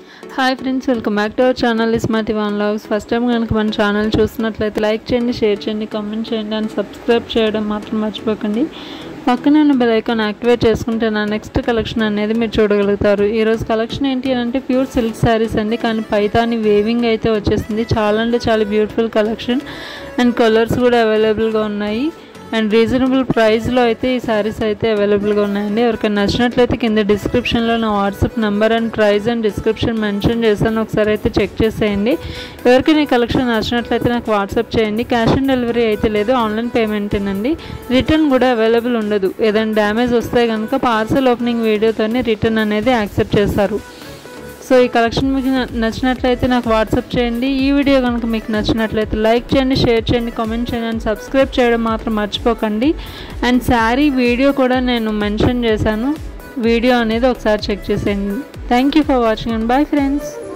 hi friends welcome back to our channel ఇస్మాటి one vlogs first time కనుక మన channel చూస్తున్నట్లయితే లైక్ చేయండి షేర్ చేయండి కామెంట్ చేయండి అండ్ సబ్స్క్రైబ్ చేయడం మాత్రం మర్చిపోకండి పక్కనే ఉన్న బెల్ ఐకాన్ యాక్టివేట్ చేసుకుంటే నా నెక్స్ట్ కలెక్షన్ అనేది మీరు చూడగలుగుతారు ఈరోజు కలెక్షన్ ఏంటి అని అంటే ప్యూర్ సిల్క్ శారీస్ అండి కానీ పైతాని వేవింగ్ అయితే వచ్చేసింది చాలా అంటే చాలా బ్యూటిఫుల్ కలెక్షన్ అండ్ కలర్స్ కూడా అవైలబుల్గా ఉన్నాయి అండ్ రీజనబుల్ ప్రైస్లో అయితే ఈ శారీస్ అయితే అవైలబుల్గా ఉన్నాయండి ఎవరికైనా నచ్చినట్లయితే కింద డిస్క్రిప్షన్లో నా WhatsApp number and price and description mention చేస్తాను ఒకసారి అయితే చెక్ చేసేయండి ఎవరికైనా ఈ కలెక్షన్ నచ్చినట్లయితే నాకు వాట్సాప్ చేయండి క్యాష్ ఆన్ డెలివరీ అయితే లేదు ఆన్లైన్ పేమెంటేనండి రిటర్న్ కూడా అవైలబుల్ ఉండదు ఏదైనా డ్యామేజ్ వస్తే కనుక పార్సల్ ఓపెనింగ్ వీడియోతోనే రిటర్న్ అనేది యాక్సెప్ట్ చేస్తారు సో ఈ కలెక్షన్ మీకు న- నచ్చినట్లయితే నాకు వాట్సాప్ చేయండి ఈ వీడియో కనుక మీకు నచ్చినట్లయితే లైక్ చేయండి షేర్ చేయండి కామెంట్ చేయండి అండ్ సబ్స్క్రైబ్ చేయడం మాత్రం మర్చిపోకండి అండ్ శారీ వీడియో కూడా నేను మెన్షన్ చేశాను వీడియో అనేది ఒకసారి చెక్ చేసేయండి thank you for watching and bye friends